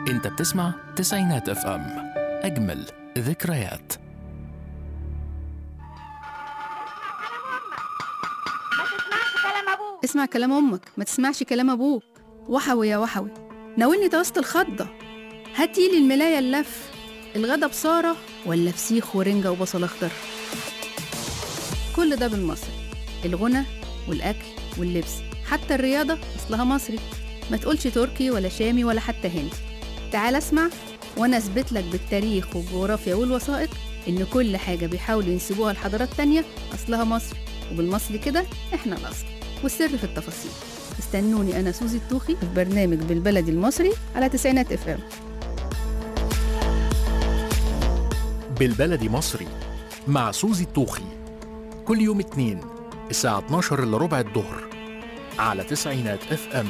انت بتسمع تسعينات اف ام اجمل ذكريات اسمع كلام امك ما تسمعش كلام ابوك وحوي يا وحوي ناولني توسط الخضة هاتيلي الملاية اللف الغدا بصارة ولا فسيخ ورنجة وبصل أخضر كل ده بالمصري الغنى والأكل واللبس حتى الرياضة أصلها مصري ما تقولش تركي ولا شامي ولا حتى هندي تعال اسمع وأنا أثبت لك بالتاريخ والجغرافيا والوثائق إن كل حاجة بيحاولوا ينسبوها لحضارات تانية أصلها مصري وبالمصري كده إحنا الأصل والسر في التفاصيل استنوني أنا سوزي الطوخي في برنامج بالبلدي المصري على تسعينات اف ام بالبلدي مصري مع سوزي الطوخي كل يوم اتنين الساعة 12 إلا ربع الظهر على تسعينات اف ام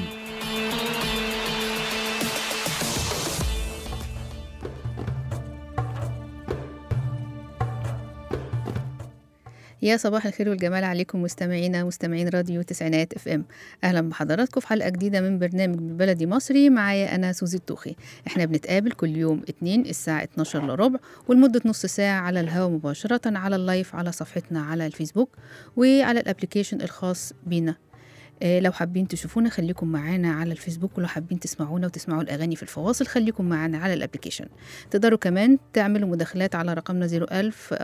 يا صباح الخير والجمال عليكم مستمعينا مستمعين راديو تسعينات اف ام اهلا بحضراتكم في حلقه جديده من برنامج بالبلدي مصري معايا انا سوزي الطوخي احنا بنتقابل كل يوم اتنين الساعه 12 الا ربع ولمده نص ساعه على الهواء مباشره على اللايف على صفحتنا على الفيسبوك وعلى الابليكيشن الخاص بينا آه، لو حابين تشوفونا خليكم معانا على الفيسبوك ولو حابين تسمعونا وتسمعوا الأغاني في الفواصل خليكم معانا على الابليكيشن تقدروا كمان تعملوا مداخلات على رقمنا 01000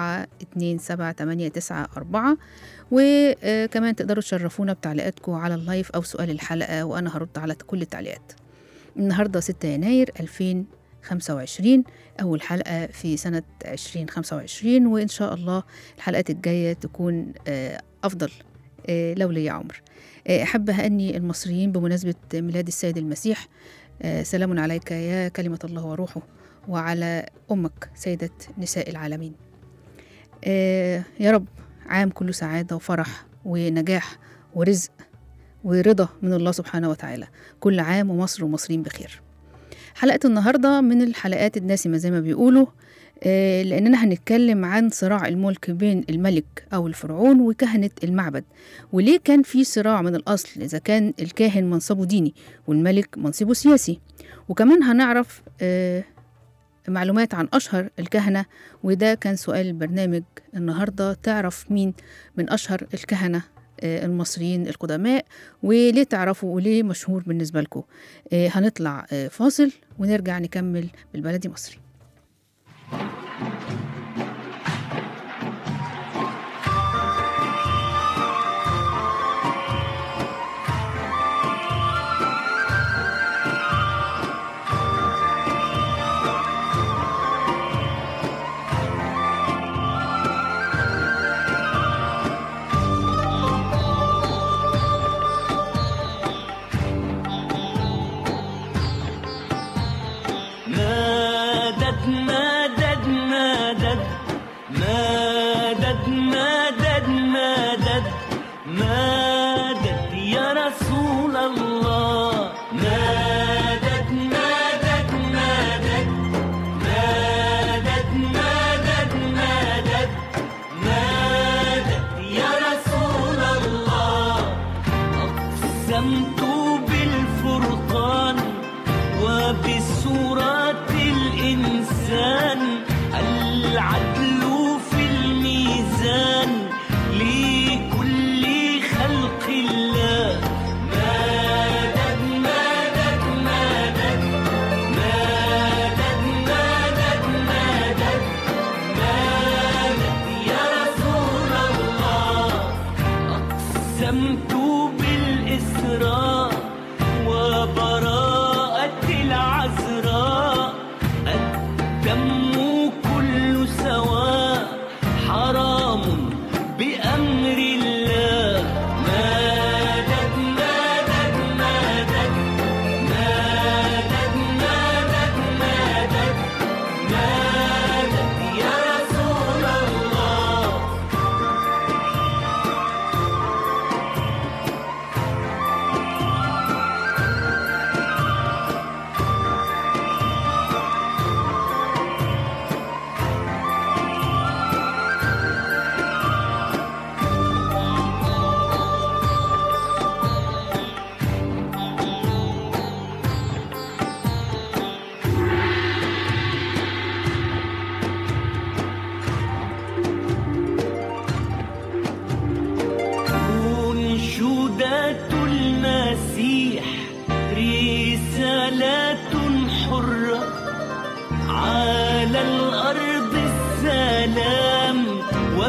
427 وكمان تقدروا تشرفونا بتعليقاتكم على اللايف أو سؤال الحلقة وأنا هرد على كل التعليقات النهاردة 6 يناير 2025 أول حلقة في سنة 2025 وإن شاء الله الحلقات الجاية تكون آه، أفضل آه، لو لي عمر آه، أحب أهني المصريين بمناسبة ميلاد السيد المسيح آه، سلام عليك يا كلمة الله وروحه وعلى أمك سيدة نساء العالمين آه، يا رب عام كله سعادة وفرح ونجاح ورزق ورضا من الله سبحانه وتعالى كل عام ومصر ومصريين بخير حلقة النهاردة من الحلقات الدسمة زي ما بيقولوا آه، لأننا هنتكلم عن صراع الملك بين الملك أو الفرعون وكهنة المعبد وليه كان في صراع من الأصل إذا كان الكاهن منصبه ديني والملك منصبه سياسي وكمان هنعرف آه، معلومات عن أشهر الكهنة وده كان سؤال البرنامج النهاردة تعرف مين من أشهر الكهنة آه، المصريين القدماء وليه تعرفوا وليه مشهور بالنسبة لكم آه، هنطلع آه، فاصل ونرجع نكمل بالبلدي مصري مدد مدد مدد مدد مدد مدد مدد يا رسول الله مدد مدد مدد مدد مدد مدد مدد يا رسول الله أقسمت بالفرقان وبسورة الإنسان العدل في الميزان لكل خلق الله مدد مدد مدد مدد مدد مدد مدد يا رسول الله أقسمت بالإسراء وبراءة العذراء الدم كل سواء حرام بأمر الله مدد مدد مدد مدد مدد مدد مدد يا رسول الله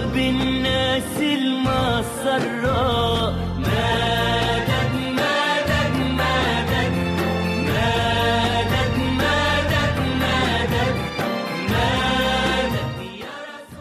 وبالناس المسرة مدد مدد مدد مدد مدد مدد مدد يا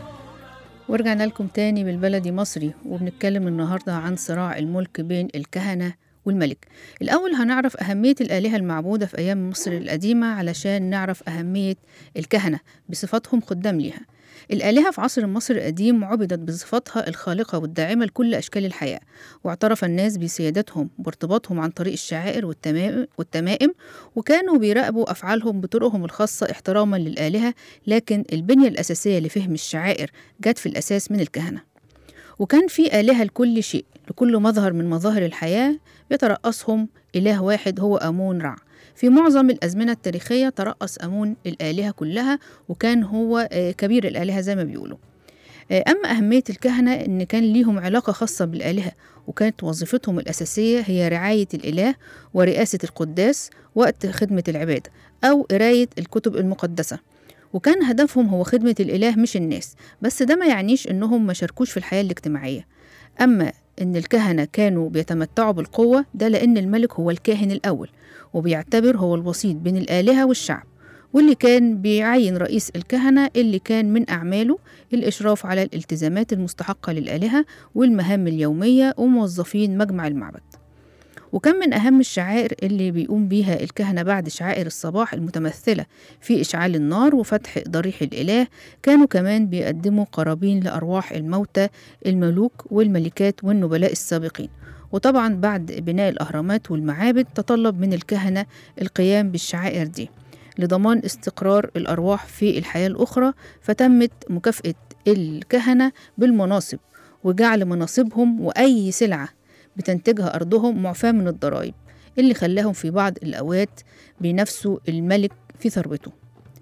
ورجعنا لكم تاني بالبلدي مصري وبنتكلم النهاردة عن صراع الملك بين الكهنة والملك الأول هنعرف أهمية الآلهة المعبودة في أيام مصر القديمة علشان نعرف أهمية الكهنة بصفتهم خدام ليها الآلهة في عصر مصر القديم عبدت بصفتها الخالقة والداعمة لكل أشكال الحياة واعترف الناس بسيادتهم وارتباطهم عن طريق الشعائر والتمائم, والتمائم وكانوا بيراقبوا أفعالهم بطرقهم الخاصة احتراما للآلهة لكن البنية الأساسية لفهم الشعائر جت في الأساس من الكهنة وكان في آلهة لكل شيء لكل مظهر من مظاهر الحياة يترأسهم إله واحد هو أمون رع في معظم الأزمنة التاريخية ترأس أمون الآلهة كلها وكان هو آه، كبير الآلهة زي ما بيقولوا آه، أما أهمية الكهنة إن كان ليهم علاقة خاصة بالآلهة وكانت وظيفتهم الأساسية هي رعاية الإله ورئاسة القداس وقت خدمة العبادة أو قراية الكتب المقدسة وكان هدفهم هو خدمة الإله مش الناس بس ده ما يعنيش إنهم ما شاركوش في الحياة الاجتماعية أما إن الكهنة كانوا بيتمتعوا بالقوة ده لأن الملك هو الكاهن الأول وبيعتبر هو الوسيط بين الآلهة والشعب واللي كان بيعين رئيس الكهنة اللي كان من أعماله الإشراف على الالتزامات المستحقة للآلهة والمهام اليومية وموظفين مجمع المعبد وكان من أهم الشعائر اللي بيقوم بيها الكهنة بعد شعائر الصباح المتمثلة في إشعال النار وفتح ضريح الإله كانوا كمان بيقدموا قرابين لأرواح الموتى الملوك والملكات والنبلاء السابقين وطبعا بعد بناء الأهرامات والمعابد تطلب من الكهنة القيام بالشعائر دي لضمان استقرار الأرواح في الحياة الأخرى فتمت مكافأة الكهنة بالمناصب وجعل مناصبهم وأي سلعة بتنتجها أرضهم معفاة من الضرائب اللي خلاهم في بعض الأوقات بينافسوا الملك في ثروته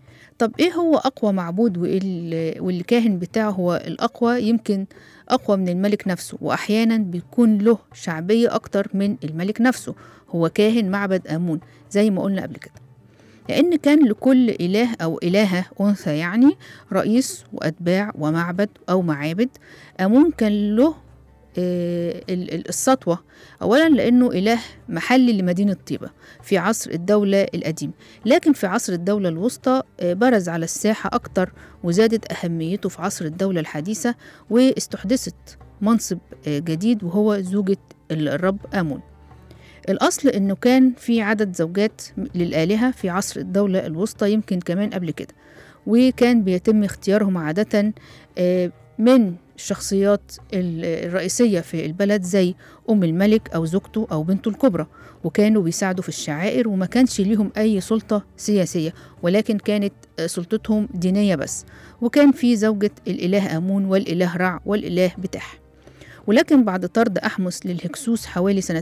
طب إيه هو أقوى معبود وال- والكاهن بتاعه هو الأقوى يمكن أقوى من الملك نفسه وأحيانا بيكون له شعبية أكتر من الملك نفسه هو كاهن معبد آمون زي ما قلنا قبل كده لأن كان لكل إله أو إلهة أنثى يعني رئيس وأتباع ومعبد أو معابد آمون كان له آه، ال- ال- السطوة أولا لأنه إله محلي لمدينة طيبة في عصر الدولة القديم لكن في عصر الدولة الوسطى آه، برز على الساحة أكتر وزادت أهميته في عصر الدولة الحديثة واستحدثت منصب آه، جديد وهو زوجة ال- الرب آمون الأصل إنه كان في عدد زوجات للآلهة في عصر الدولة الوسطى يمكن كمان قبل كده وكان بيتم اختيارهم عادة آه، من الشخصيات ال- الرئيسية في البلد زي أم الملك أو زوجته أو بنته الكبرى وكانوا بيساعدوا في الشعائر وما كانش ليهم أي سلطة سياسية ولكن كانت آه، سلطتهم دينية بس وكان في زوجة الإله آمون والإله رع والإله بتاح ولكن بعد طرد أحمس للهكسوس حوالي سنة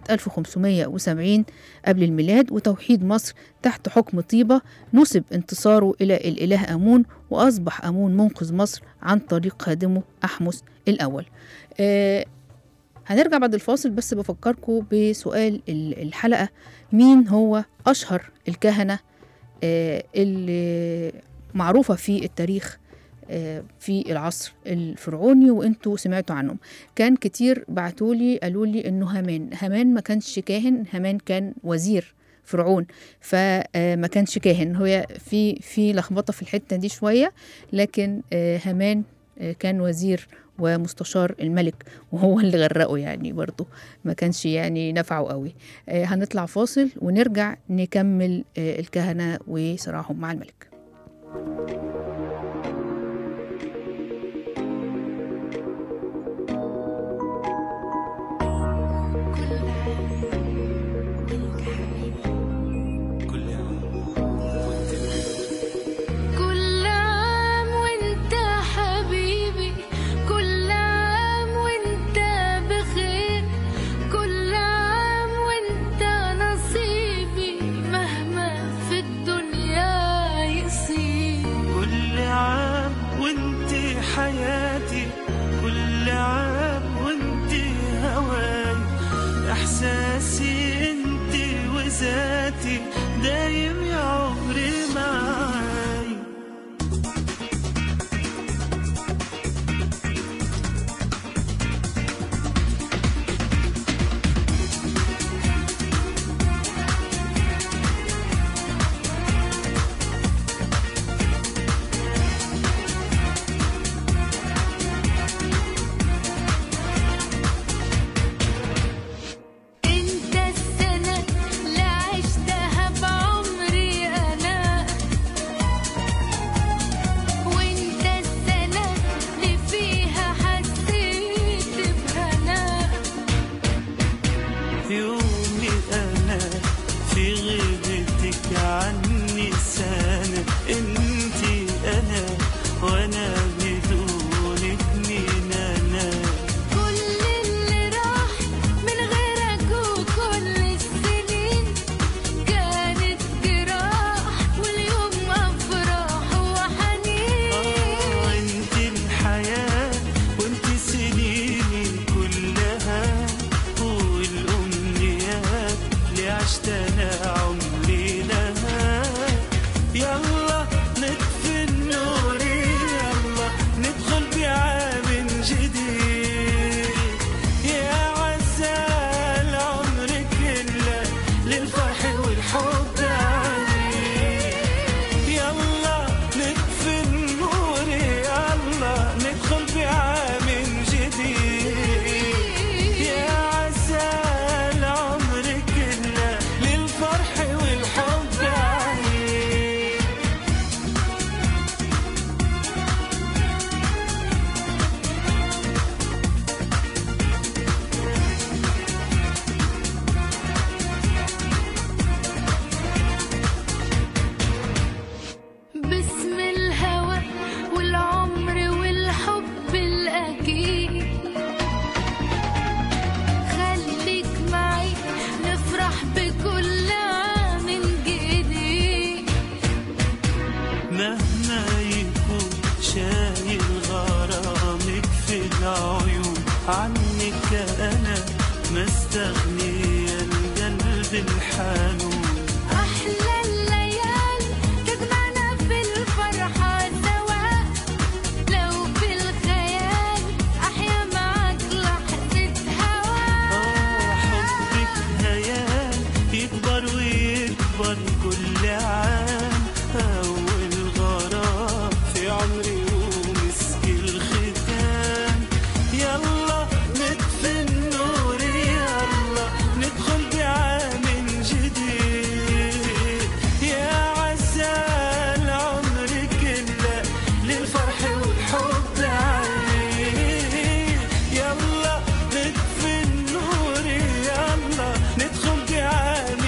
1570 قبل الميلاد وتوحيد مصر تحت حكم طيبة نسب انتصاره إلى الإله آمون وأصبح آمون منقذ مصر عن طريق خادمه أحمس الأول آه هنرجع بعد الفاصل بس بفكركم بسؤال ال- الحلقة مين هو أشهر الكهنة آه اللي معروفة في التاريخ آه، في العصر الفرعوني وانتوا سمعتوا عنهم كان كتير بعتولي قالوا لي انه هامان هامان ما كانش كاهن هامان كان وزير فرعون فما كانش كاهن هو في في لخبطه في الحته دي شويه لكن آه، هامان آه، كان وزير ومستشار الملك وهو اللي غرقه يعني برضه ما كانش يعني نفعه قوي آه، هنطلع فاصل ونرجع نكمل آه، الكهنه وصراعهم مع الملك كل عام وانت حبيبي كل عام وانت بخير كل عام وانت نصيبي مهما في الدنيا يصير كل عام وانت حياتي كل عام وانت هواي احساسي انت وذاتي دايم يا عمري معاي أنا في غيبتك عني سنة انتي أنا وأنا بدونك مين أنا كل اللي راح من غيرك وكل السنين كانت جراح واليوم أفراح وحنين آه انتي الحياة وانتي سنيني كلها والأمنيات اللي عشت أنا عمري لها يلا نطفي النور يلا ندخل بعام جديد يا عسى العمر كله للفرح والحب عليك يلا نطفي النور يلا ندخل بعام جديد يا عسى العمر كله للفرح والحب عليك باسم الهوى والعمر والحب الأكيد خليك معي نفرح بكل عام جديد مهما يكون شايل غرامك في العيون عنك أنا مستغني القلب الحنون أحلى الليالي تجمعنا في الفرحة سوا لو في الخيال أحيا معاك لحظة هوا آه حبك هيال يكبر ويكبر كل عام أول غرام في عمري ومسك الختام يلا نطفي النور يلا ندخل بعام جديد يا عسى العمر كله للفرح والحب عليك يلا نطفي النور يلا ندخل بعام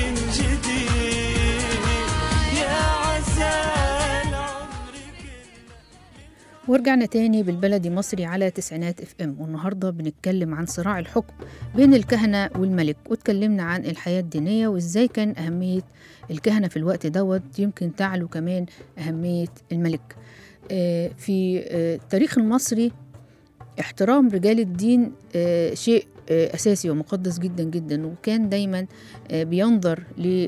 جديد يا عسى العمر كله ورجعنا تاني بالبلدي مصري على تسعينات اف ام والنهارده بنتكلم عن صراع الحكم بين الكهنه والملك واتكلمنا عن الحياه الدينيه وازاي كان اهميه الكهنه في الوقت دوت يمكن تعلو كمان اهميه الملك آه، في آه، التاريخ المصري احترام رجال الدين آه، شيء آه، أساسي ومقدس جدا جدا وكان دايما آه، بينظر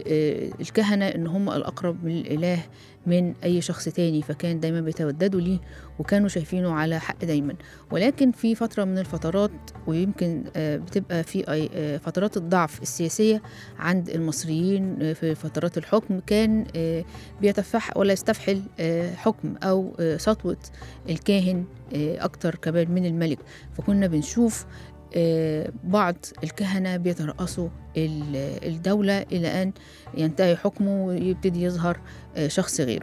للكهنة إن هم الأقرب من الإله من أي شخص تاني فكان دايما بيتوددوا ليه وكانوا شايفينه على حق دايما ولكن في فترة من الفترات ويمكن آه، بتبقى في أي- آه، فترات الضعف السياسية عند المصريين آه، في فترات الحكم كان آه، بيتفح ولا يستفحل آه، حكم أو آه، سطوة الكاهن آه، أكتر كمان من الملك فكنا بنشوف آه، بعض الكهنة بيترأسوا ال- الدولة إلى أن ينتهي حكمه ويبتدي يظهر آه، شخص غيره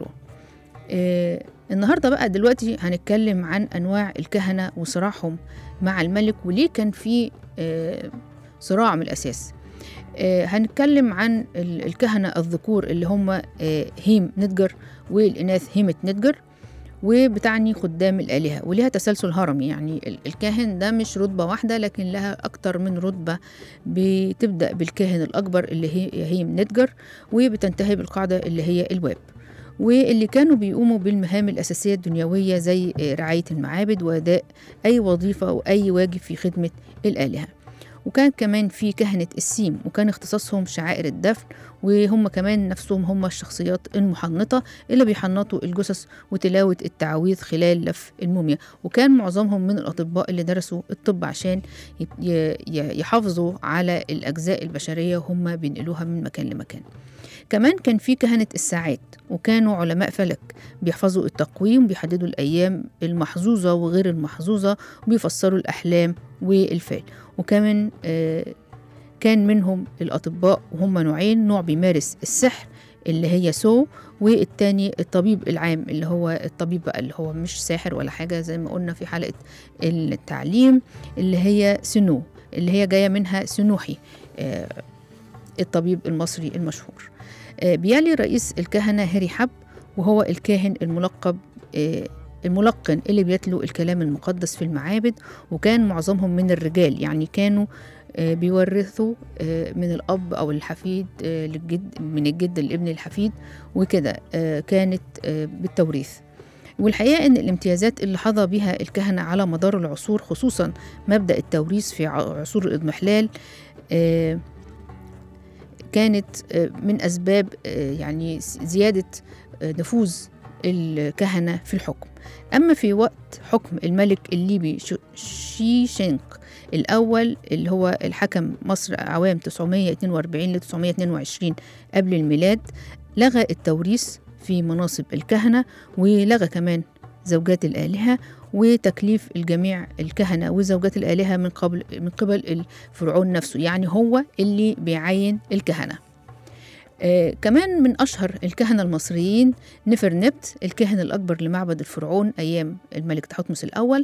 آه، النهاردة بقى دلوقتي هنتكلم عن أنواع الكهنة وصراعهم مع الملك وليه كان في آه، صراع من الأساس آه، هنتكلم عن ال- الكهنة الذكور اللي هم آه، هيم نتجر والإناث هيمة نتجر وبتعني خدام الآلهة وليها تسلسل هرمي يعني ال- الكاهن ده مش رتبة واحدة لكن لها أكتر من رتبة بتبدأ بالكاهن الأكبر اللي هي هيم نتجر وبتنتهي بالقاعدة اللي هي الواب واللي كانوا بيقوموا بالمهام الأساسية الدنيوية زي آه، رعاية المعابد وأداء أي وظيفة أو أي واجب في خدمة الآلهة وكان كمان في كهنة السيم وكان اختصاصهم شعائر الدفن وهم كمان نفسهم هم الشخصيات المحنطة اللي بيحنطوا الجثث وتلاوة التعاويذ خلال لف الموميا وكان معظمهم من الأطباء اللي درسوا الطب عشان يت- ي- ي- يحافظوا على الأجزاء البشرية وهم بينقلوها من مكان لمكان كمان كان في كهنة الساعات وكانوا علماء فلك بيحفظوا التقويم بيحددوا الأيام المحظوظة وغير المحظوظة وبيفسروا الأحلام والفال وكمان آه، كان منهم الأطباء وهم نوعين نوع بيمارس السحر اللي هي سو والتاني الطبيب العام اللي هو الطبيب بقى اللي هو مش ساحر ولا حاجة زي ما قلنا في حلقة التعليم اللي هي سنو اللي هي جاية منها سنوحي آه، الطبيب المصري المشهور آه، بيلي رئيس الكهنة هاري حب وهو الكاهن الملقب آه، الملقن اللي بيتلو الكلام المقدس في المعابد وكان معظمهم من الرجال يعني كانوا آه، بيورثوا آه، من الأب أو الحفيد آه، للجد من الجد للابن الحفيد وكده آه، كانت آه، بالتوريث والحقيقة أن الامتيازات اللي حظى بها الكهنة على مدار العصور خصوصا مبدأ التوريث في ع- عصور الإضمحلال آه، كانت آه، من أسباب آه، يعني زيادة آه، نفوذ الكهنة في الحكم أما في وقت حكم الملك الليبي ش- شيشنق الأول اللي هو الحكم مصر عوام 942 ل 922 قبل الميلاد لغى التوريث في مناصب الكهنة ولغى كمان زوجات الآلهة وتكليف الجميع الكهنة وزوجات الآلهة من قبل من قبل الفرعون نفسه يعني هو اللي بيعين الكهنة آه كمان من أشهر الكهنة المصريين نفرنبت الكاهن الأكبر لمعبد الفرعون أيام الملك تحتمس الأول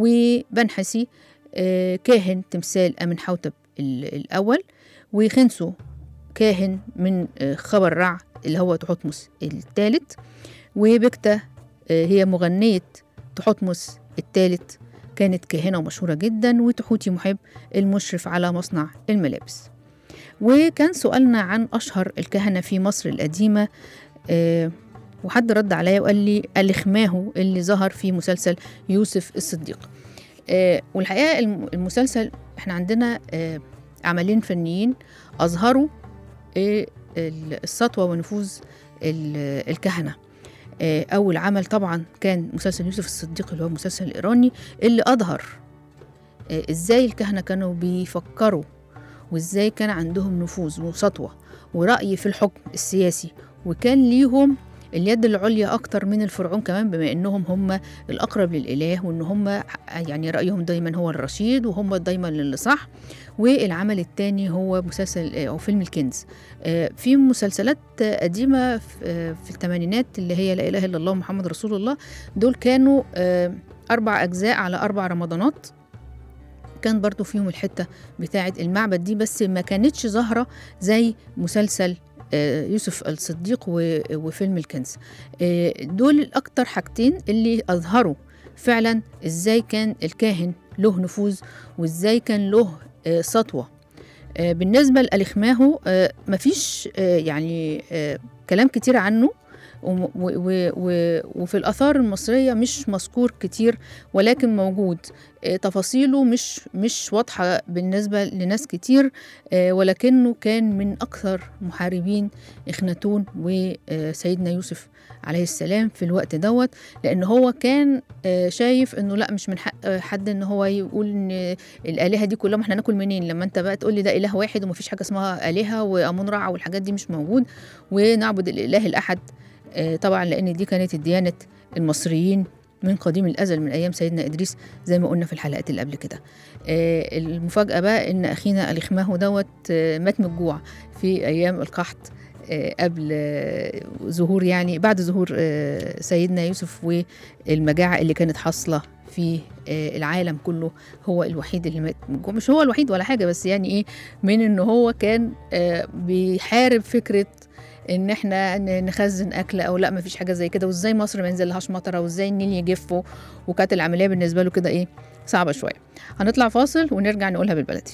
وبنحسي آه كاهن تمثال أمنحوتب ال- الأول وخنسو كاهن من آه خبر رع اللي هو تحتمس الثالث وبكتة آه هي مغنية تحتمس الثالث كانت كاهنة ومشهورة جدا وتحوتي محب المشرف على مصنع الملابس وكان سؤالنا عن أشهر الكهنة في مصر القديمة آه وحد رد عليا وقال لي الخماهو اللي ظهر في مسلسل يوسف الصديق آه والحقيقة الم- المسلسل احنا عندنا آه عملين فنيين أظهروا آه ال- السطوة ونفوذ ال- الكهنة آه، أول عمل طبعا كان مسلسل يوسف الصديق اللي هو المسلسل الإيراني اللي أظهر آه، إزاي الكهنة كانوا بيفكروا وإزاي كان عندهم نفوذ وسطوة ورأي في الحكم السياسي وكان ليهم اليد العليا أكتر من الفرعون كمان بما إنهم هم الأقرب للإله وإن هم يعني رأيهم دايما هو الرشيد وهم دايما اللي صح والعمل الثاني هو مسلسل أو فيلم الكنز آه، في مسلسلات آه، قديمة في آه، في الثمانينات اللي هي لا إله إلا الله محمد رسول الله دول كانوا آه، أربع أجزاء على أربع رمضانات كان برضو فيهم الحتة بتاعة المعبد دي بس ما كانتش ظاهرة زي مسلسل آه، يوسف الصديق و- وفيلم الكنز آه، دول الأكتر حاجتين اللي أظهروا فعلا إزاي كان الكاهن له نفوذ وإزاي كان له آه، سطوة آه، بالنسبة لألخماهو آه، مفيش آه، يعني آه، كلام كتير عنه وم- و- و- و- وفي الآثار المصرية مش مذكور كتير ولكن موجود آه، تفاصيله مش مش واضحة بالنسبة لناس كتير آه، ولكنه كان من أكثر محاربين إخناتون وسيدنا يوسف عليه السلام في الوقت دوت لأن هو كان آه، شايف إنه لا مش من حق آه، حد إن هو يقول إن الآلهة دي كلها ما إحنا ناكل منين لما أنت بقى تقول لي ده إله واحد ومفيش حاجة اسمها آلهة وأمون رع والحاجات دي مش موجود ونعبد الإله الأحد آه، طبعا لأن دي كانت ديانة المصريين من قديم الأزل من أيام سيدنا إدريس زي ما قلنا في الحلقات اللي قبل كده آه، المفاجأة بقى إن أخينا الإخماهو دوت آه، مات من الجوع في أيام القحط آه، قبل آه، ظهور يعني بعد ظهور آه، سيدنا يوسف والمجاعة اللي كانت حاصلة في آه، العالم كله هو الوحيد اللي مات من الجوع مش هو الوحيد ولا حاجة بس يعني إيه من إن هو كان آه، بيحارب فكرة ان احنا ن- نخزن اكل او لا مفيش حاجه زي كده وازاي مصر ما ينزلهاش مطره وازاي النيل يجف وكانت العمليه بالنسبه له كده ايه صعبه شويه هنطلع فاصل ونرجع نقولها بالبلدي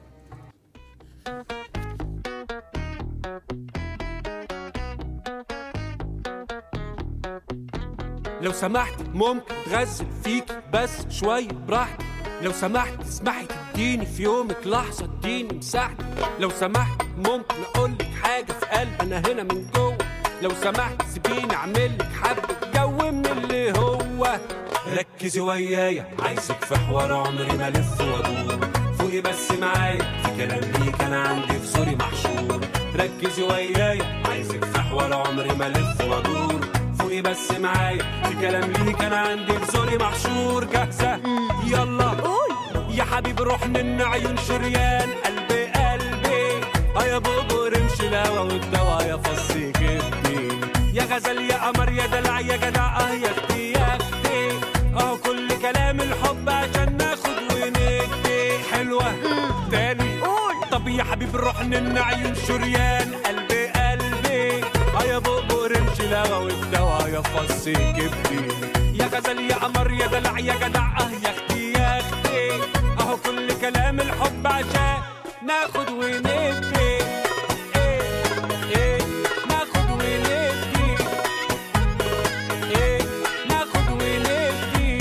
لو سمحت ممكن تغزل فيك بس شوية براحتك لو سمحت تسمحي تديني في يومك لحظة اديني مساحتك لو سمحت ممكن اقولك حاجة في قلبي انا هنا من جوه لو سمحت سيبيني اعملك حبة جو من اللي هو ركزي ويايا عايزك في حوار عمري ما الف وادور فوقي بس معايا في كلام ليك انا عندي في زوري محشور ركزي ويايا عايزك في حوار عمري ما الف وادور فوقي بس معايا في كلام ليك انا عندي في زوري محشور جاهزة يلا قول يا حبيبي روح من عيون شريان قلبي قلبي اه يا بوبو رمش الهوا والدوا يا فصي كبدي يا غزل يا قمر يا دلع يا جدع اه يا اختي يا اختي اه كل كلام الحب عشان ناخد وندي حلوة تاني قول طب يا حبيبي حبيب الروح من عيون شريان قلبي قلبي اه يا بؤبؤ رمش لغا والدوا يا فص كبدي يا غزل يا قمر يا دلع يا جدع اه يا اختي يا اختي اهو كل كلام الحب عشان ناخد وندي ايه ايه ناخد وندي ايه ناخد وندي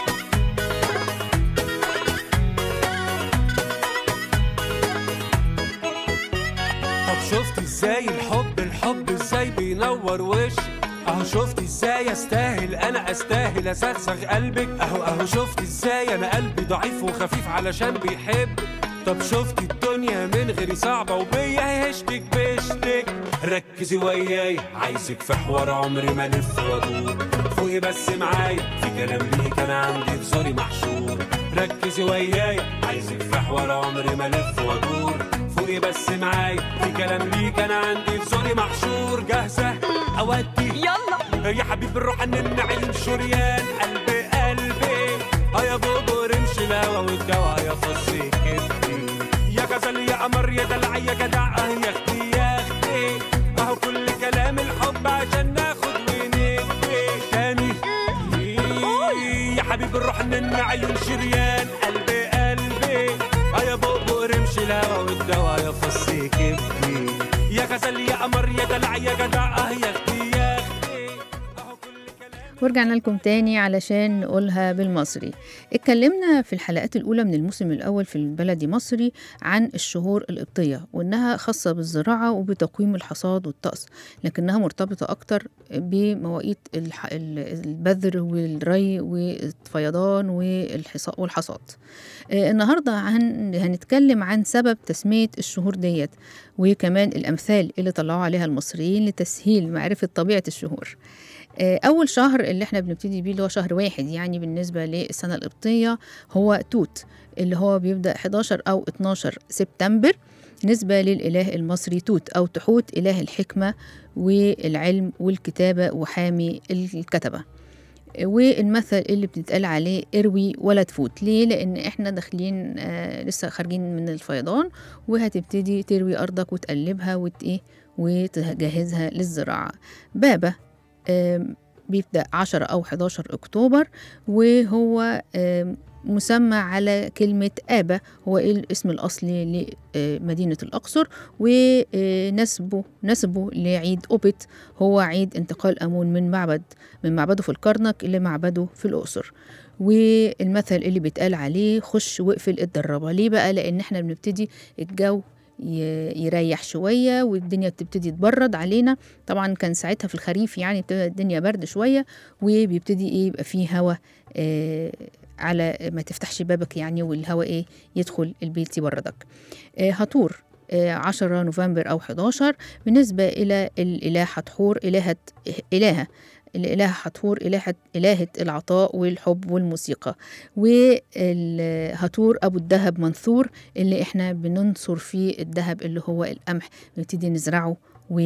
طب شفت ازاي الحب الحب ازاي بينور وشي اهو شفت ازاي استاهل انا استاهل اسغسغ قلبك اهو اهو شفت ازاي انا قلبي ضعيف وخفيف علشان بيحب طب شفت الدنيا من غيري صعبة وبيا هشتك بشتك ركزي وياي عايزك في حوار عمري ما الف وادور فوقي بس معايا في كلام ليك انا عندي في زوري محشور ركزي وياي عايزك في حوار عمري ما الف وادور فوقي بس معايا في كلام ليك انا عندي في زوري محشور جاهزة اودي يلا يا حبيب الروح ان عين شريان قلبي قلبي اه يا بوبو رمش الهوا والجوا يا فصي كبدي يا غزل يا قمر يا دلع يا جدع اه يا اختي يا اختي اهو كل كلام الحب عشان ناخد وندي تاني يا حبيب الروح ان عيون شريان قلبي قلبي اه يا بوبو رمش الهوا والدوا يا فصي كبدي يا غزل يا قمر يا دلع يا جدع اه يا اختي يا اختي اهو كل كلام ورجعنا لكم تاني علشان نقولها بالمصري اتكلمنا في الحلقات الأولى من الموسم الأول في البلدي مصري عن الشهور القبطية وإنها خاصة بالزراعة وبتقويم الحصاد والطقس لكنها مرتبطة أكتر بمواقيت الح- ال- البذر والري والفيضان والحصا- والحصاد آه، النهاردة هن هنتكلم عن سبب تسمية الشهور ديت وكمان الأمثال اللي طلعوا عليها المصريين لتسهيل معرفة طبيعة الشهور آه، أول شهر اللي احنا بنبتدي بيه اللي هو شهر واحد يعني بالنسبة للسنة القبطية هو توت اللي هو بيبدأ 11 أو 12 سبتمبر نسبة للإله المصري توت أو تحوت إله الحكمة والعلم والكتابة وحامي الكتبة والمثل اللي بنتقال عليه اروي ولا تفوت ليه لان احنا داخلين آه لسه خارجين من الفيضان وهتبتدي تروي ارضك وتقلبها وت ايه وتجهزها للزراعه بابا آم، بيبدأ 10 أو 11 أكتوبر وهو آم، مسمى على كلمة آبا هو إيه الاسم الأصلي لمدينة الأقصر ونسبه نسبه لعيد أوبت هو عيد انتقال أمون من معبد من معبده في الكرنك إلى معبده في الأقصر والمثل اللي بيتقال عليه خش واقفل الدرابة ليه بقى لأن احنا بنبتدي الجو ي- يريح شوية والدنيا بتبتدي تبرد علينا طبعا كان ساعتها في الخريف يعني بتبقى الدنيا برد شوية وبيبتدي ايه يبقى فيه هوا آه على ما تفتحش بابك يعني والهواء ايه يدخل البيت يبردك آه هطور آه 10 نوفمبر أو 11 بالنسبة إلى الإله حتحور إلهة إلهة الإله حتحور إلهة إلهة العطاء والحب والموسيقى والهاتور أبو الذهب منثور اللي إحنا بننثر فيه الذهب اللي هو القمح نبتدي نزرعه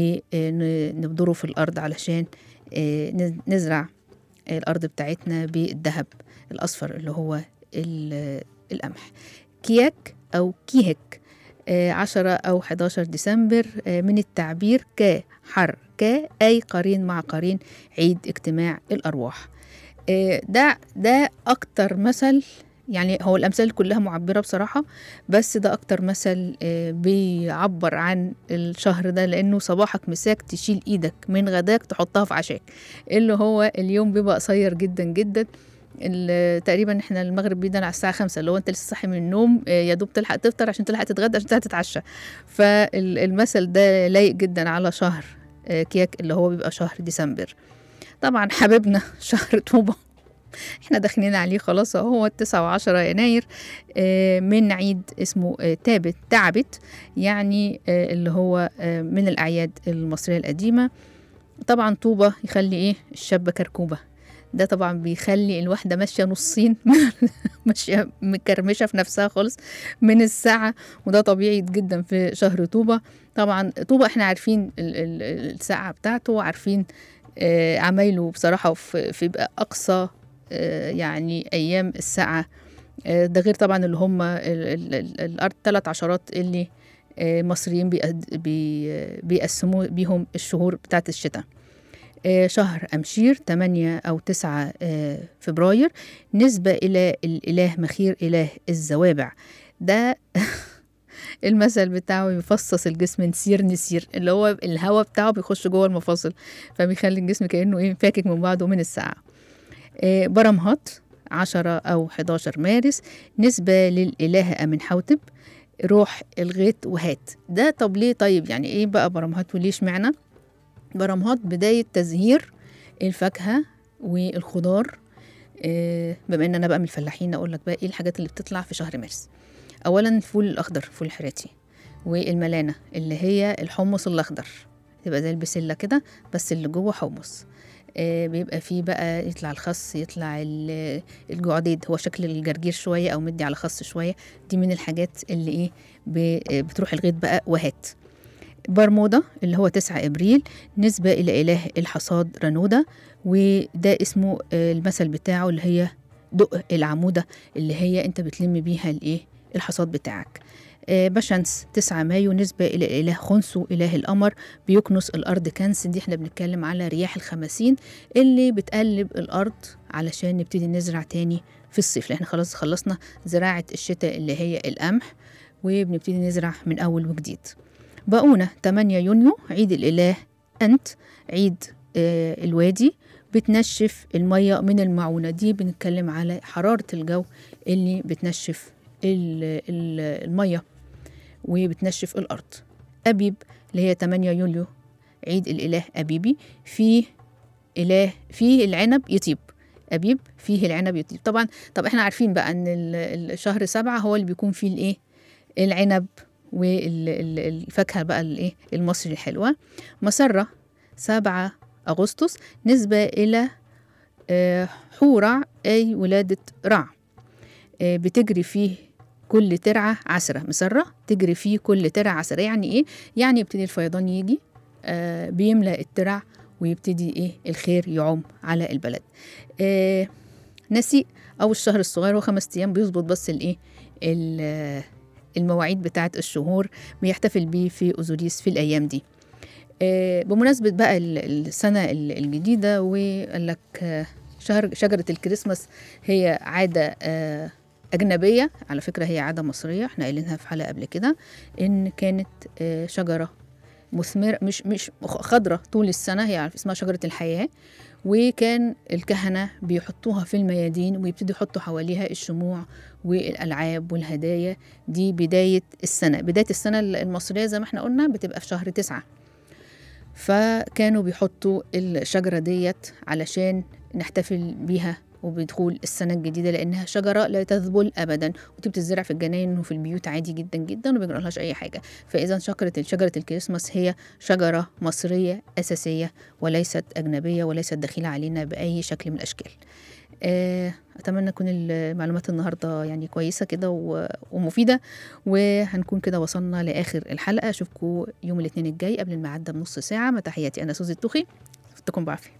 ونبذره في الأرض علشان آه، نز- نزرع الأرض بتاعتنا بالذهب الأصفر اللي هو ال- القمح كياك أو كيهك آه، 10 أو 11 ديسمبر آه، من التعبير ك حر ك أي قرين مع قرين عيد اجتماع الأرواح آه، ده ده أكتر مثل يعني هو الأمثال كلها معبرة بصراحة بس ده أكتر مثل آه، بيعبر عن الشهر ده لأنه صباحك مساك تشيل إيدك من غداك تحطها في عشاك اللي هو اليوم بيبقى قصير جدا جدا ال- تقريبا احنا المغرب بيدنا على الساعه خمسة اللي هو انت لسه صاحي من النوم آه، يا دوب تلحق تفطر عشان تلحق تتغدى عشان تلحق تتعشى فالمثل ده لايق جدا على شهر آه، كياك اللي هو بيبقى شهر ديسمبر طبعا حبيبنا شهر طوبة احنا داخلين عليه خلاص اهو هو التسعة وعشرة يناير آه، من عيد اسمه آه، تابت تعبت يعني آه، اللي هو آه، من الأعياد المصرية القديمة طبعا طوبة يخلي ايه الشابة كركوبة ده طبعا بيخلي الواحدة ماشية نصين ماشية مكرمشة في نفسها خالص من الساعة وده طبيعي جدا في شهر طوبة طبعا طوبة احنا عارفين ال- ال- الساعة بتاعته وعارفين آه، عمايله بصراحة في في بقى أقصى آه، يعني أيام الساعة آه، ده غير طبعا اللي هم ال- ال- ال- الأرض ثلاث عشرات اللي آه، مصريين بيقد- بي- بيقسموا بيهم الشهور بتاعت الشتاء آه، شهر أمشير 8 أو 9 آه، فبراير نسبة إلى الإله مخير إله الزوابع ده المثل بتاعه يفصص الجسم نسير نسير اللي هو الهواء بتاعه بيخش جوه المفاصل فبيخلي الجسم كأنه إيه فاكك من بعضه من الساعة آه، برمهات 10 أو 11 مارس نسبة للإله أمنحوتب روح الغيط وهات ده طب ليه طيب يعني إيه بقى برمهات وليه اشمعنى برمهات بداية تزهير الفاكهة والخضار آه، بما ان انا بقى من الفلاحين اقول لك بقى ايه الحاجات اللي بتطلع في شهر مارس اولا الفول الاخضر فول الحراتي والملانه اللي هي الحمص الاخضر تبقى زي البسله كده بس اللي جوه حمص آه، بيبقى فيه بقى يطلع الخس يطلع ال- الجعديد هو شكل الجرجير شويه او مدي على خس شويه دي من الحاجات اللي ايه ب- آه، بتروح الغيط بقى وهات برمودا اللي هو 9 ابريل نسبه الى اله الحصاد رنودا وده اسمه آه، المثل بتاعه اللي هي دق العموده اللي هي انت بتلم بيها الايه الحصاد بتاعك آه، بشمس 9 مايو نسبة إلى الإله خنسو إله القمر بيكنس الأرض كنس دي احنا بنتكلم على رياح الخمسين اللي بتقلب الأرض علشان نبتدي نزرع تاني في الصيف لأن احنا خلاص خلصنا زراعة الشتاء اللي هي القمح وبنبتدي نزرع من أول وجديد باقونة 8 يونيو عيد الإله أنت عيد آه، الوادي بتنشف المية من المعونة دي بنتكلم على حرارة الجو اللي بتنشف ال- ال- المية وبتنشف الأرض أبيب اللي هي 8 يوليو عيد الإله أبيبي فيه إله فيه العنب يطيب أبيب فيه العنب يطيب طبعا طب احنا عارفين بقى ان ال- الشهر سبعة هو اللي بيكون فيه الايه العنب والفاكهة بقى الايه المصري الحلوة مسرة 7 أغسطس نسبة إلى آه، حورع أي ولادة رع آه، بتجري فيه كل ترعة عسرة مسرة تجري فيه كل ترعة عسرة يعني إيه؟ يعني يبتدي الفيضان يجي آه، بيملأ الترع ويبتدي إيه الخير يعم على البلد آه، نسيء أو الشهر الصغير هو خمس أيام بيظبط بس الإيه ال- المواعيد بتاعت الشهور بيحتفل بيه في أوزوريس في الأيام دي آه، بمناسبة بقى ال- السنة ال- الجديدة وقال لك آه، شهر شجرة الكريسماس هي عادة آه، أجنبية على فكرة هي عادة مصرية احنا قايلينها في حلقة قبل كده إن كانت آه، شجرة مثمرة مش مش خضرة طول السنة هي عارف اسمها شجرة الحياة وكان الكهنة بيحطوها في الميادين ويبتدوا يحطوا حواليها الشموع والألعاب والهدايا دي بداية السنة بداية السنة المصرية زي ما احنا قلنا بتبقى في شهر تسعة فكانوا بيحطوا الشجرة ديت علشان نحتفل بيها وبدخول السنة الجديدة لأنها شجرة لا تذبل أبدا ودي بتزرع في الجناين وفي البيوت عادي جدا جدا وما بيجرالهاش أي حاجة فإذا شجرة شجرة الكريسماس هي شجرة مصرية أساسية وليست أجنبية وليست دخيلة علينا بأي شكل من الأشكال آه، أتمنى تكون المعلومات النهاردة يعني كويسة كده و- ومفيدة وهنكون كده وصلنا لآخر الحلقة أشوفكم يوم الاثنين الجاي قبل الميعاد ده بنص ساعة مع تحياتي أنا سوزي التوخي أفتكم بعافية